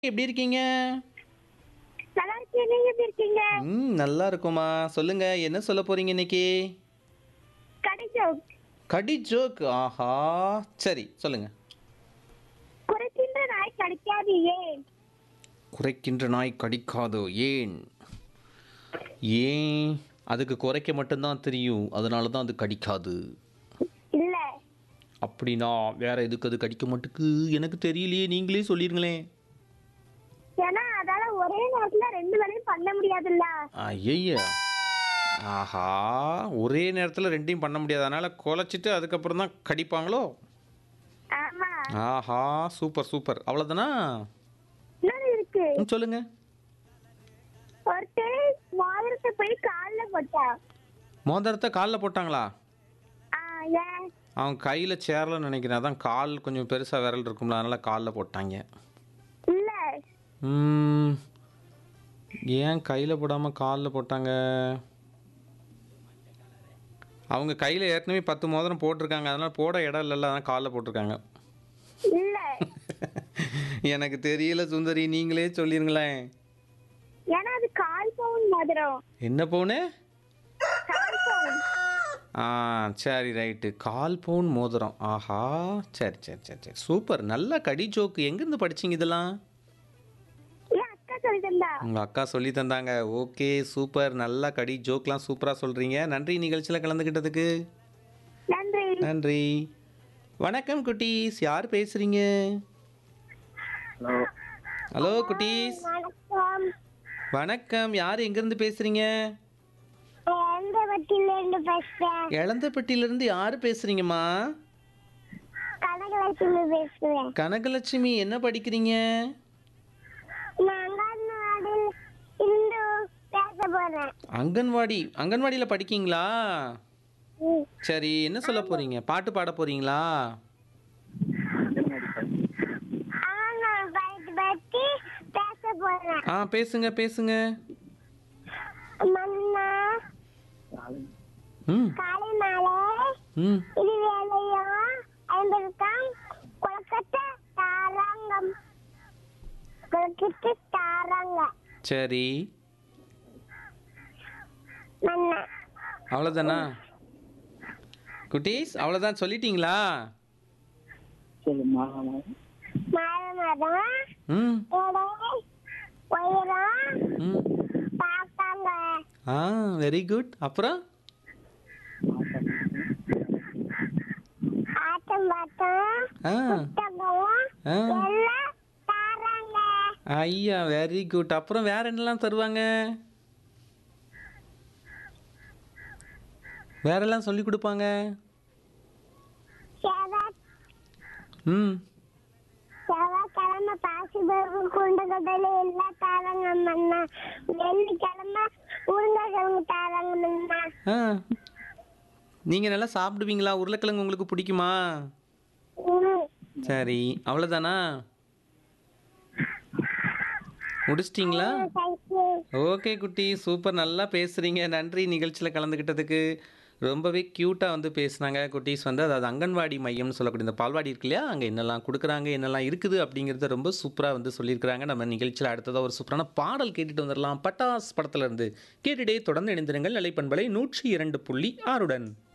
எப்படி இருக்கீங்க நல்லா இருக்கேன் நீங்க எப்படி இருக்கீங்க ம் நல்லா இருக்குமா சொல்லுங்க என்ன சொல்ல போறீங்க இன்னைக்கு கிடைக்கும் கடி ஜோக் ஆஹா சரி சொல்லுங்க குறைக்கின்ற நாய் கிடைக்காது ஏன் குறைக்கின்ற நாய் கடிக்காதோ ஏன் ஏன் அதுக்கு குறைக்க மட்டும்தான் தெரியும் அதனால தான் அது கடிக்காது இல்ல அப்படின்னா வேற எதுக்கு அது கடிக்க மாட்டுக்கு எனக்கு தெரியலையே நீங்களே சொல்லிருங்களேன் ஏன்னா அதால ஒரே நேரத்துல ரெண்டு வேலையும் பண்ண முடியாதுல்ல ஐய ஆஹா ஒரே நேரத்தில் ரெண்டையும் பண்ண முடியாது அதனால குலைச்சிட்டு அதுக்கப்புறம் தான் கடிப்பாங்களோ ஆமா ஆஹா சூப்பர் சூப்பர் அவ்வளோதானா இன்னொரு இருக்கு ம், சொல்லுங்க ஒருத்தர் மோதிரத்தை போய் கால்ல போட்டா மோதிரத்தை காலில் போட்டாங்களா ஆ, ஏன் அவன் கையில் சேரலன்னு நினைக்கிறேன் அதான் கால் கொஞ்சம் பெருசாக விரல் இருக்கும்ல அதனால காலில் போட்டாங்க இல்ல ம், ஏன் கையில் போடாமல் காலில் போட்டாங்க அவங்க கையில் ஏற்கனவே பத்து மோதிரம் போட்டிருக்காங்க அதனால் போட இடம் இல்லைல்ல அதான் காலில் போட்டிருக்காங்க இல்ல எனக்கு தெரியல சுந்தரி நீங்களே சொல்லிருங்களேன் ஏன்னா அது கால் பவுன் மோதிரம் என்ன பவுனு கால் பவுன் ஆ சரி ரைட்டு கால் பவுன் மோதிரம் ஆஹா சரி சரி சரி சரி சூப்பர் நல்ல கடி ஜோக்கு எங்கேருந்து படிச்சீங்க இதெல்லாம் என் அக்கா சொல்லி தந்தா உங்கள் அக்கா சொல்லி தந்தாங்க ஓகே சூப்பர் நல்லா கடி ஜோக்லாம் சூப்பராக சொல்கிறீங்க நன்றி நிகழ்ச்சியில் கலந்துக்கிட்டதுக்கு நன்றி நன்றி வணக்கம் குட்டீஸ் யார் பேசுகிறீங்க ஹலோ ஹலோ குட்டீஸ் வணக்கம் வணக்கம் யார் எங்கேருந்து பேசுகிறீங்க எந்த வட்டில இருந்து பேசுறேன் இளந்தப்பட்டியிலேருந்து யார் பேசுகிறீங்கம்மா கனகலட்சுமி பேசுறேன் கனகலட்சுமி என்ன படிக்கிறீங்க நான் அங்கன்வாடியில் இருந்து பேச போறேன் அங்கன்வாடி அங்கன்வாடியில் படிக்கீங்களா ம். சரி என்ன சொல்ல போகிறீங்க பாட்டு பாட போகிறீங்களா ஆனா நான் பைக் பத்தி பேச போறேன் ஆ பேசுங்க பேசுங்க மன்னா ம் காலை மாலை ம் இது வேலையும் ஐம்பதுக்காம் கொலக்கட்டை தாராங்கம் கொலக்கட்டை தாராங்க சரி மன்னா அவ்வளோதானா குட்டீஸ் அவ்வளோதான் சொல்லிட்டீங்களா சரி மாமா மாலை மரம் ம் எடை உயரம் ம் பார்த்தாங்க ஆ வெரி குட் அப்புறம் ஆட்டம் பார்த்தோம் ஆ புத்தகம் ஆ எல்லாம் தாராங்க ஐயா வெரி குட் அப்புறம் வேற என்னலாம் தருவாங்க வேறெல்லாம் சொல்லி கொடுப்பாங்க செவ்வாய் ம் செவ்வாய்க்கிழமை பாசிபருப்பு குண்டகடலை எல்லாம் தாராங்க மன்னா வெள்ளிக்கிழமை உருளைக்கிழங்கு தாராங்க மன்னா ஆ நீங்கள் நல்லா சாப்பிடுவீங்களா உருளைக்கிழங்கு உங்களுக்கு பிடிக்குமா ம். சரி அவ்வளோதானா முடிச்சிட்டிங்களா சைக்கிள் ஓகே குட்டி சூப்பர் நல்லா பேசுகிறீங்க நன்றி நிகழ்ச்சியில் கலந்துக்கிட்டதுக்கு ரொம்பவே க்யூட்டாக வந்து பேசுனாங்க குட்டீஸ் வந்து அதாவது அங்கன்வாடி மையம்னு சொல்லக்கூடிய இந்த பால்வாடி இருக்கு இல்லையா அங்கே என்னெல்லாம் கொடுக்குறாங்க என்னெல்லாம் இருக்குது அப்படிங்கிறத ரொம்ப சூப்பராக வந்து சொல்லியிருக்கிறாங்க நம்ம நிகழ்ச்சியில் அடுத்ததாக ஒரு சூப்பரான பாடல் கேட்டுட்டு வந்துடலாம் பட்டாஸ் படத்துல இருந்து கேட்டுட்டே தொடர்ந்து இணைந்திருங்கள் நிலைப்பண்பலை நூற்றி இரண்டு புள்ளி ஆறுடன்